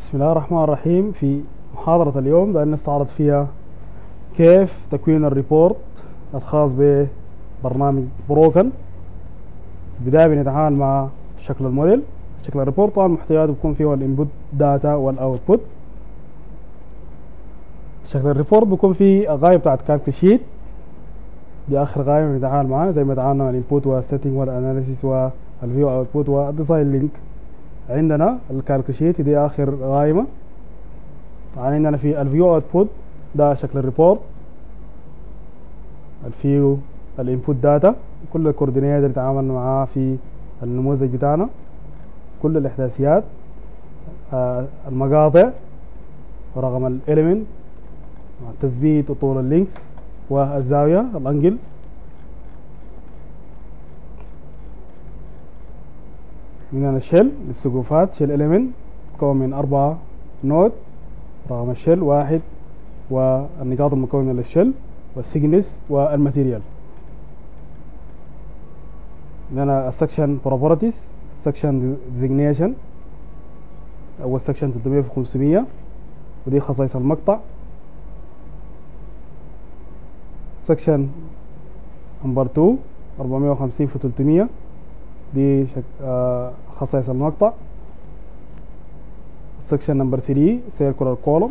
بسم الله الرحمن الرحيم في محاضرة اليوم بدنا نستعرض فيها كيف تكوين الريبورت الخاص ببرنامج بروكن بداية بنتعامل مع شكل الموديل شكل الريبورت طبعا محتوياته بيكون فيه الانبوت داتا والاوتبوت شكل الريبورت بيكون فيه الغاية بتاعت كالك شيت دي اخر غاية بنتعامل معاها زي ما تعاملنا مع الانبوت والسيتنج والاناليسيس والفيو اوتبوت والديزاين لينك عندنا الكالك شيت دي اخر غايمة طبعا عندنا في الفيو اوتبوت ده شكل الريبورت الفيو الانبوت داتا كل الكوردينيات اللي تعاملنا معاها في النموذج بتاعنا كل الاحداثيات آه المقاطع ورقم الاليمنت التثبيت وطول اللينكس والزاوية الانجل من الشل السقوفات شل اليمنت مكون من أربعة نود رقم الشل واحد والنقاط المكونة للشل والسيجنس والماتيريال عندنا السكشن بروبرتيز سكشن ديزيجنيشن اول سكشن 300 في 500 ودي خصائص المقطع سكشن نمبر 2 450 في 300 دي شك... آه خصائص المقطع سكشن نمبر 3 سيركولار كولوم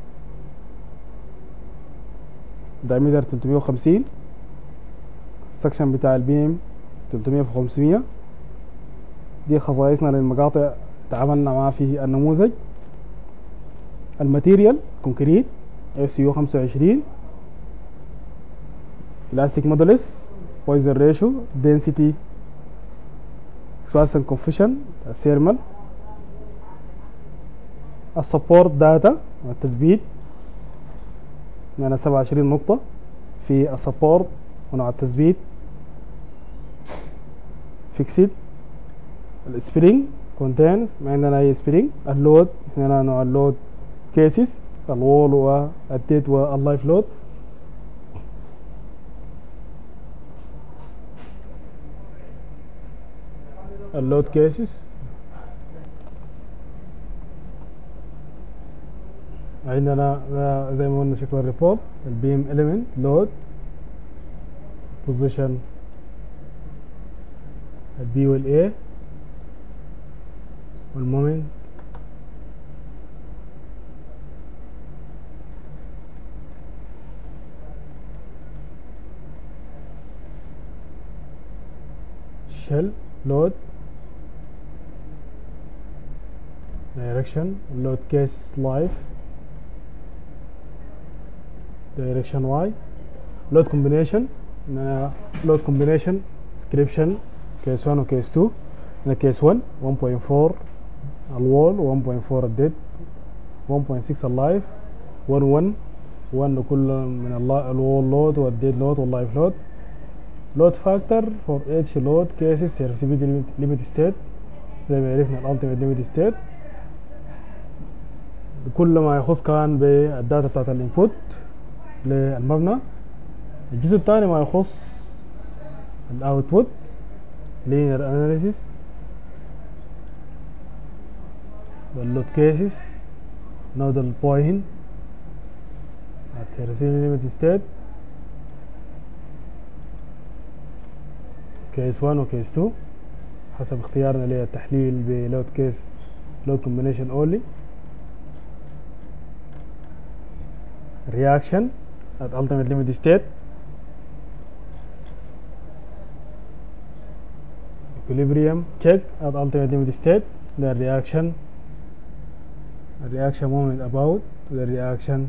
دايمتر 350 سكشن بتاع البيم 300 في 500 دي خصائصنا للمقاطع تعاملنا معاه في النموذج الماتيريال كونكريت اس يو 25 elastic modulus poison ratio density expansion coefficient thermal السبورت داتا التثبيت يعني 27 نقطة في السبورت ونوع التثبيت فيكسد السبرينج كونتينز ما عندنا اي سبرينج اللود هنا نوع اللود كيسز الوول والديد واللايف لود اللود كيسز عندنا زي ما قلنا شكل الريبورت البيم اليمنت لود بوزيشن البي والاي والمومنت shell load direction load case live direction y load combination load combination description case 1 و case 2 هنا case 1 1.4 الوول 1.4 الديد 1.6 اللايف 1 1 1 لكل من الوول لود والديد لود واللايف لود لود فاكتور فور اتش لود كيسز سيرفيسبيليتي ليميت ستيت زي ما عرفنا الالتيميت ليميت ستيت كل ما يخص كان بالداتا بتاعت الانبوت للمبنى الجزء الثاني ما يخص الاوتبوت linear analysis واللود cases nodal point at Ceresini limit state case 1 و case 2 حسب اختيارنا للتحليل بلود كيس لود combination only reaction at ultimate limit state equilibrium check at ultimate limit state the reaction reaction moment about the reaction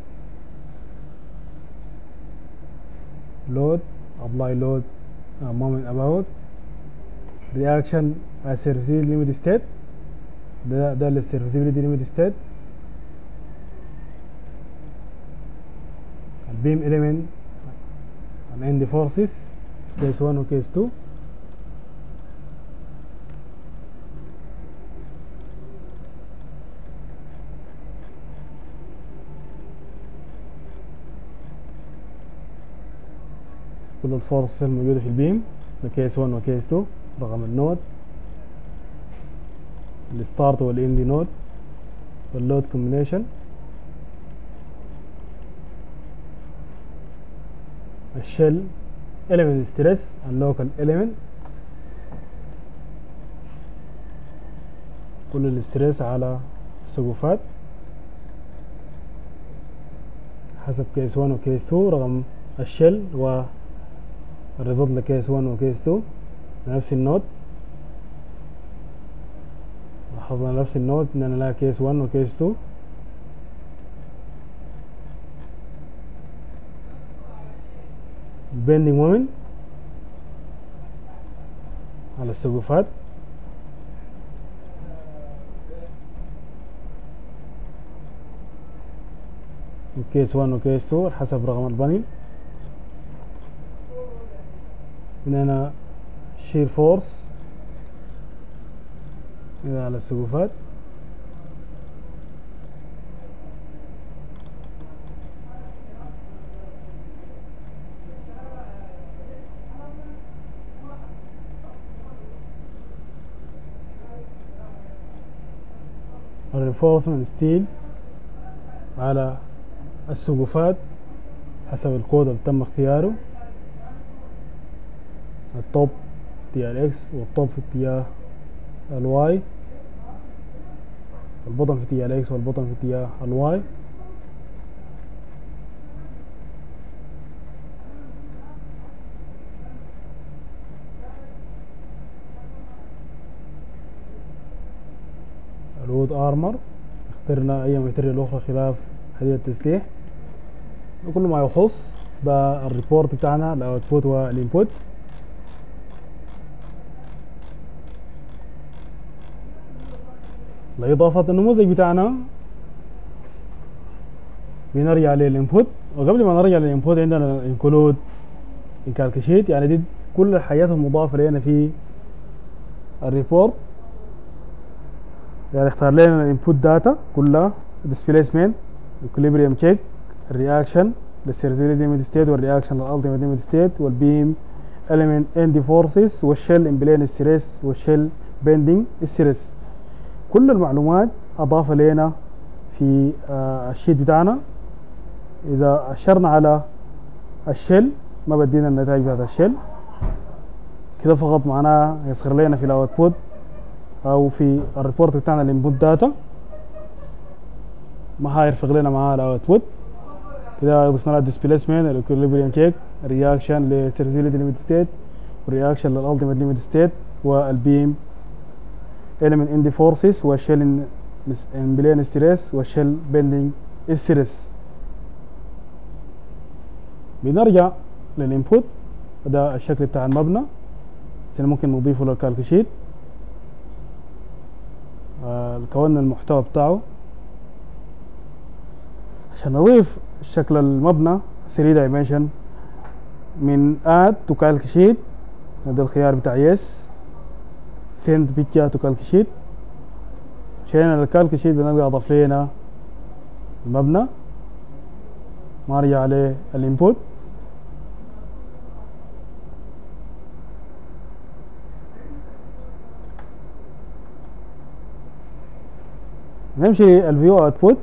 load apply load uh, moment about reaction at serviceability limit state ده ده السيرفيسيبيليتي limit state البيم element and end forces case 1 و case 2 كل الفورس الموجودة في البيم ده كيس 1 وكيس 2 رقم النود الستارت والاند نود واللود كومبينيشن الشل element stress and local element كل الاسترس على السقوفات حسب كيس 1 وكيس 2 رقم الشل والريزلت لكيس 1 وكيس 2 نفس النوت لاحظنا نفس النوت اننا لها كيس 1 وكيس 2 bending moment على السقوفات كيس 1 وكيس 2 حسب رقم البني من هنا شير فورس على السقوفات الريفورسمنت ستيل على السقوفات حسب الكود اللي تم اختياره التوب اتجاه الاكس والتوب في اتجاه الواي البطن في اتجاه الاكس والبطن في اتجاه الواي الوود ارمر اخترنا اي ماتيريال اخرى خلاف حديد التسليح وكل ما يخص بالريبورت بتاعنا الاوتبوت والانبوت لإضافة النموذج بتاعنا بنرجع للانبوت وقبل ما نرجع للانبوت عندنا انكلود انكالكشيت يعني دي كل الحاجات المضافة لنا في الريبورت يعني اختار لنا الانبوت داتا كلها displacement equilibrium check الرياكشن للسيرزيلي ليميت ستيت والرياكشن للالتيميت ليميت ستيت والبيم element end forces والشل امبلين ستريس والشل بيندينج ستريس كل المعلومات اضاف لنا في آه الشيت بتاعنا اذا اشرنا على الشل ما بدينا النتائج بتاعت الشل كده فقط معناها يصغر لنا في الاوتبوت او في الريبورت بتاعنا الانبوت داتا ما هيرفق لنا معاه الاوتبوت كده ضفنا لها ديسبيسمنت الاكوليبريم تشيك الرياكشن للسيرزيليتي ليميت ستيت والرياكشن للالتيميت ليميت ستيت والبيم element in the forces والشيل امبلين ستريس والشيل بيندينج ستريس بنرجع للانبوت ده الشكل بتاع المبنى عشان ممكن نضيفه للكالك شيت آه كوننا المحتوى بتاعه عشان نضيف شكل المبنى 3 dimension من add to calc sheet ده الخيار بتاع yes send picture to calc sheet مشينا للكالك شيت بنلقى اضاف لنا المبنى نرجع عليه الانبوت نمشي الفيو اوتبوت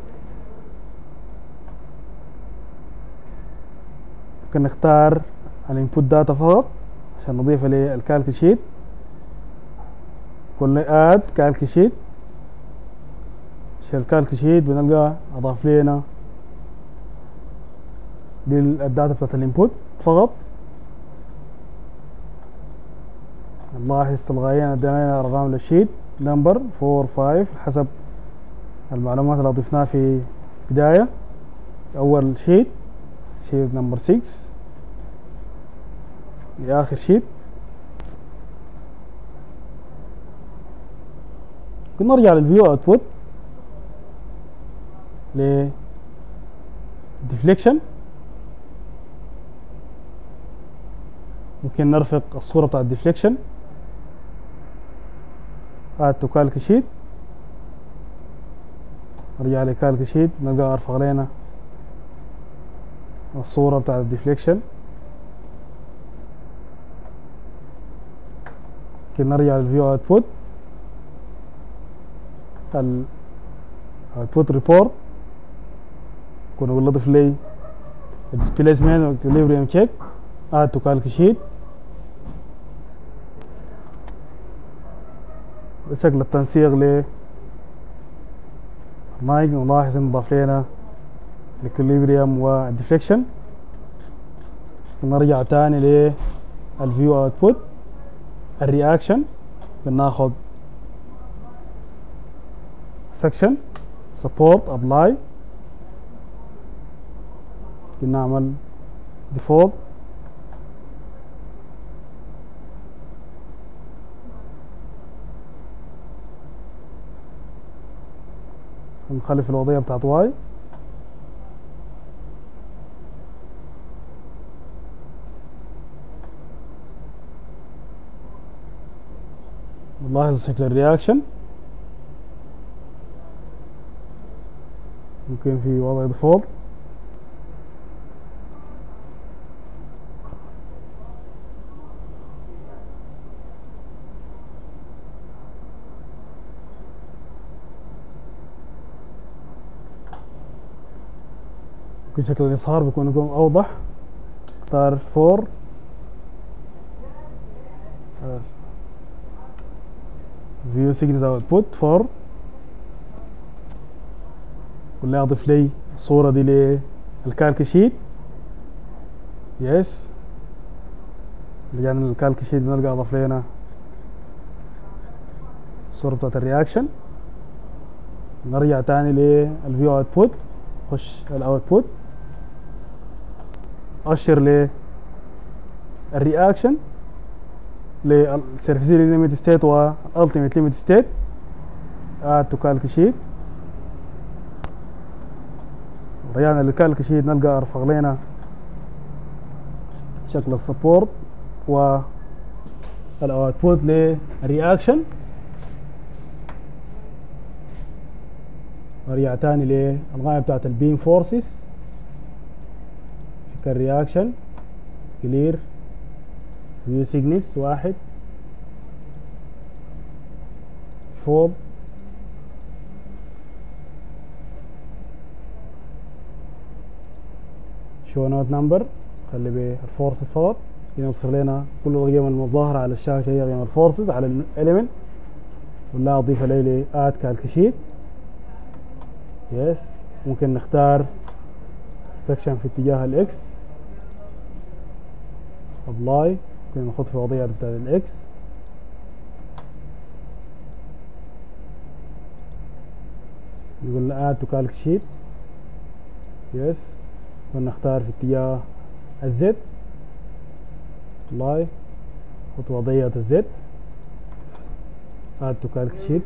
ممكن نختار الانبوت داتا فقط عشان نضيف عليه الكالك شيت قلنا اد كالك شيت الكالك شيت بنلقى اضاف لنا دي الداتا بتاعت الانبوت فقط نلاحظ تلقائيا ادينا ارقام للشيت نمبر 4 5 حسب المعلومات اللي ضفناها في بداية أول شيت شيت نمبر 6 لآخر شيت كنا نرجع للفيو اوتبوت ل deflection ممكن نرفق الصورة بتاع الديفليكشن add to calc sheet ارجع لكالك شيت نلقى ارفع لنا الصورة بتاعت الديفليكشن ممكن نرجع للفيو اوتبوت output report كنا نقول اضيف لي displacement و equilibrium check add to calc sheet بشكل التنسيق ل مايك نلاحظ انه ضاف لنا الاكوليبريم والديفليكشن نرجع تاني للفيو اوتبوت الرياكشن بناخد section support apply بنعمل default نخلي في الوضعية بتاعت واي نلاحظ شكل الرياكشن ممكن في وضع ديفولت ممكن شكل الإظهار بيكون يكون أوضح اختار فور فيو سيجنز اوتبوت فور قلنا اضيف لي الصورة دي للكالك شيت يس رجعنا للكالك شيت بنلقى اضاف لنا الصورة بتاعت الرياكشن نرجع تاني للفيو اوتبوت خش الاوتبوت اشر للرياكشن للسيرفيسير ليميت ستيت والتيميت ليميت ستيت اد تو كالك شيت رجعنا للكالك شيت نلقى ارفق لنا شكل السبورت و الاوتبوت للرياكشن نرجع تاني للغاية بتاعت البيم فورسز في الرياكشن كلير فيو سيجنس واحد فوق شو نوت نمبر خلي بالفورسز فقط هنا نسخر لنا كل القيم المظاهرة على الشاشة هي قيم الفورسز على الاليمنت ولا اضيف لي اد كالكشيت يس ممكن نختار سكشن في اتجاه الاكس ابلاي ممكن نحط في وضعية بتاع الاكس نقول له اد تو كالك شيت يس ونختار في اتجاه الزد ابلاي نحط وضعية الزد اد تو كالك شيت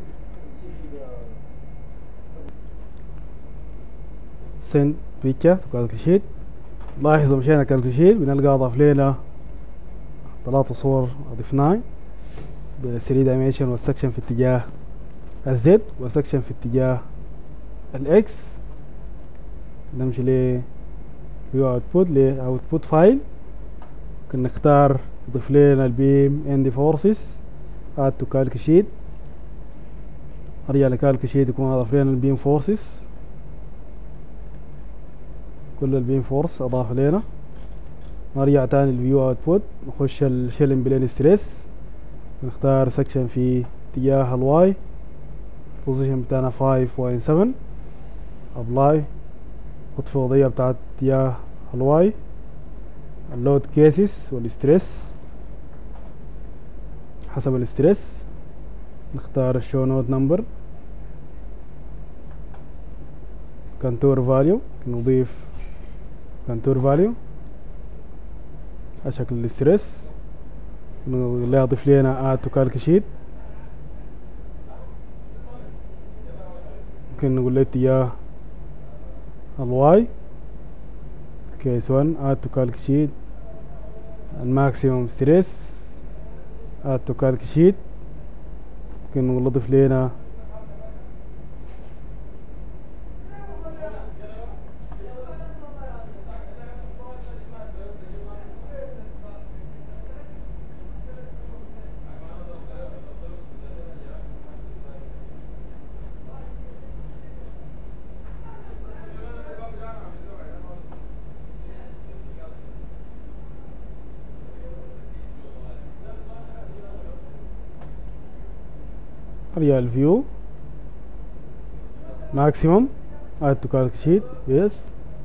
send picture to calculate sheet لاحظ مشينا calculate sheet بنلقى اضاف لنا ثلاثة صور اضفناه ب 3 dimension والسكشن في اتجاه الزد والسكشن في اتجاه الاكس نمشي ل view output ل output file ممكن نختار نضيف لنا البيم end forces add to calc sheet ارجع لكالك شيت يكون اضاف لنا البيم فورسز كل البيم فورس اضاف لنا نرجع تاني الفيو اوتبوت نخش الشيلن بلين ستريس نختار سكشن في اتجاه الواي بوزيشن بتاعنا 5.7 ابلاي خد في وضعية بتاعت اتجاه الواي اللود كيسز والستريس حسب الستريس نختار الشو نوت نمبر كنتور فاليو نضيف كنتور فاليو على شكل الاسترس اللي اضيف لنا اد تو كالك شيت ممكن نقول له اتجاه الواي كيس 1 اد تو كالك شيت الماكسيموم ستريس اد تو كالك شيت ممكن نقول اضيف لنا نرجع الفيو ماكسيموم اد تو كالك شيت يس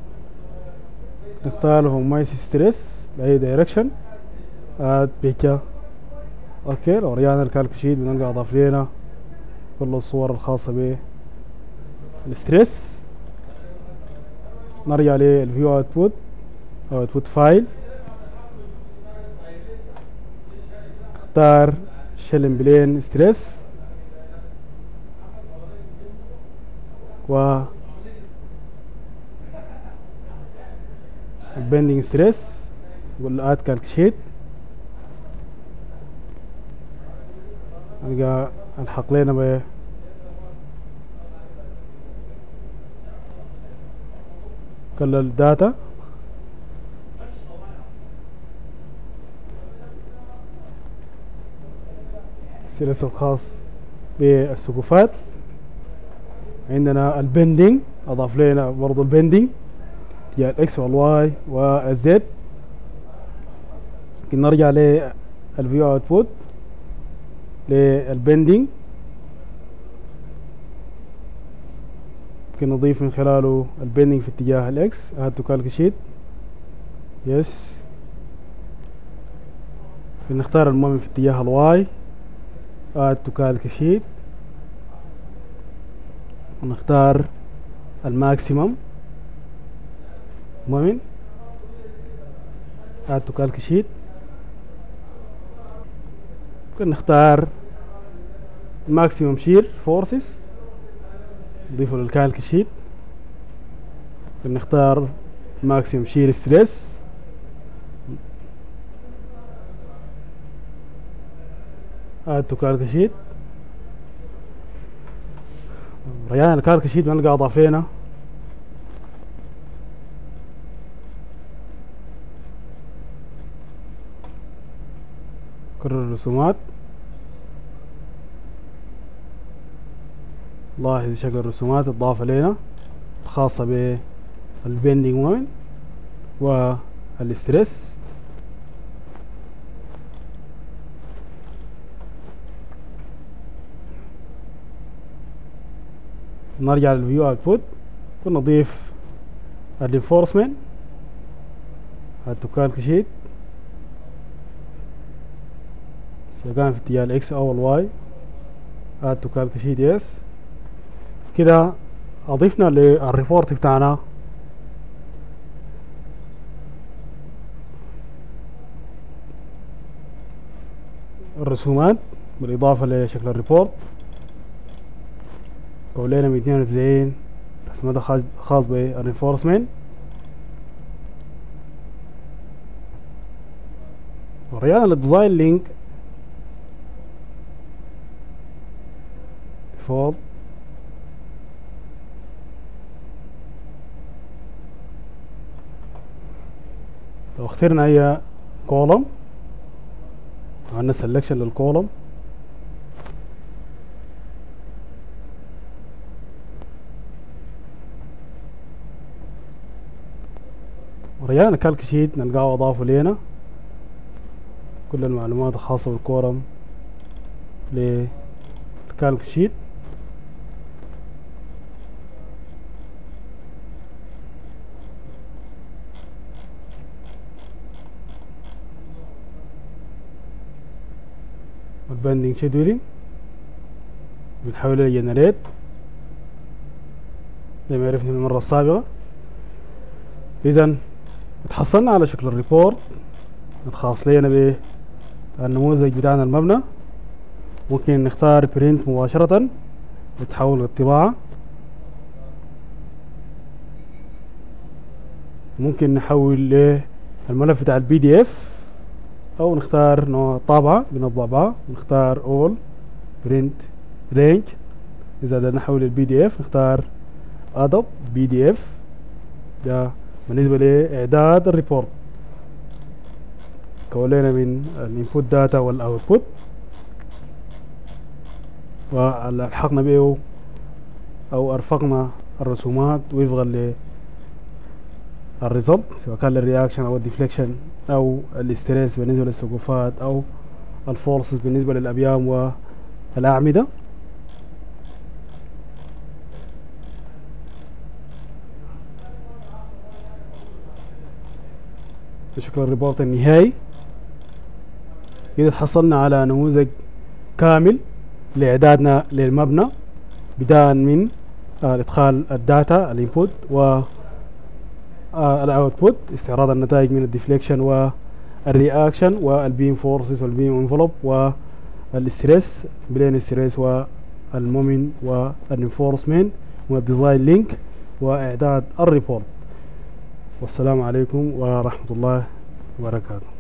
نختار لهم مايس ستريس لأي دايركشن اد بيكا اوكي لو رجعنا الكالك شيت بنلقى اضاف لنا كل الصور الخاصة ب الستريس نرجع للفيو اوتبوت اوتبوت فايل اختار شلن بلين ستريس و البندنج ستريس نقول اد كالك شيت نلقى الحق لنا ب كل الداتا السيرس الخاص بالسقوفات عندنا البندنج اضاف لنا برضو البندنج جاء الاكس والواي والزد ممكن نرجع للفيو اوتبوت للبندنج ممكن نضيف من خلاله البندنج في اتجاه الاكس هاد تو كالك شيت يس نختار المهم في اتجاه الواي اد تو كالك شيت ونختار الماكسيمم مؤمن اد تو كالك شيت ممكن نختار ماكسيمم شير فورسز نضيفه للكالك شيت ممكن نختار ماكسيمم شير ستريس اد تو كالك شيت رجعنا الكالك شيت بنلقى اضافينا كل الرسومات لاحظ شكل الرسومات الضافة لنا الخاصة بالبندنج مومنت والستريس نرجع للفيو اوتبوت ونضيف الرينفورسمنت التكالك شيت سواء كان في اتجاه الاكس او الواي اد تو كالك شيت يس كده اضفنا للريبورت بتاعنا الرسومات بالاضافه لشكل الريبورت كولينا 290 رسمة خاص خاص بالرينفورسمنت ورجعنا للديزاين لينك ديفولت لو اخترنا اي كولوم عملنا سelection للكولوم ورجعنا كالك شيت نلقاه اضافه لينا كل المعلومات الخاصة بالكورم للكالك شيت والباندنج شيدولينج بنحوله لجنريت زي ما عرفنا من المرة السابقة إذا اتحصلنا على شكل الريبورت الخاص لنا بالنموذج بتاعنا المبنى ممكن نختار برينت مباشرة يتحول للطباعة ممكن نحول للملف بتاع البي دي اف او نختار نوع طابعة بنطبع بها نختار اول برنت رينج اذا بدنا نحول البي دي اف نختار ادوب بي دي اف ده بالنسبة لإعداد الريبورت كولينا من الانبوت داتا والاوتبوت والحقنا به او ارفقنا الرسومات وفقا للريزلت سواء كان للرياكشن او الديفليكشن او الاستريس بالنسبه للسقوفات او الفورسز بالنسبه للابيام والاعمده شكل الريبورت النهائي إذا تحصلنا على نموذج كامل لإعدادنا للمبنى بداية من آه، إدخال الداتا الانبوت و الاوتبوت استعراض النتائج من الديفليكشن والرياكشن والبيم فورسز والبيم انفلوب والستريس بلين ستريس والمومين والانفورسمنت والديزاين لينك واعداد الريبورت والسلام عليكم ورحمه الله وبركاته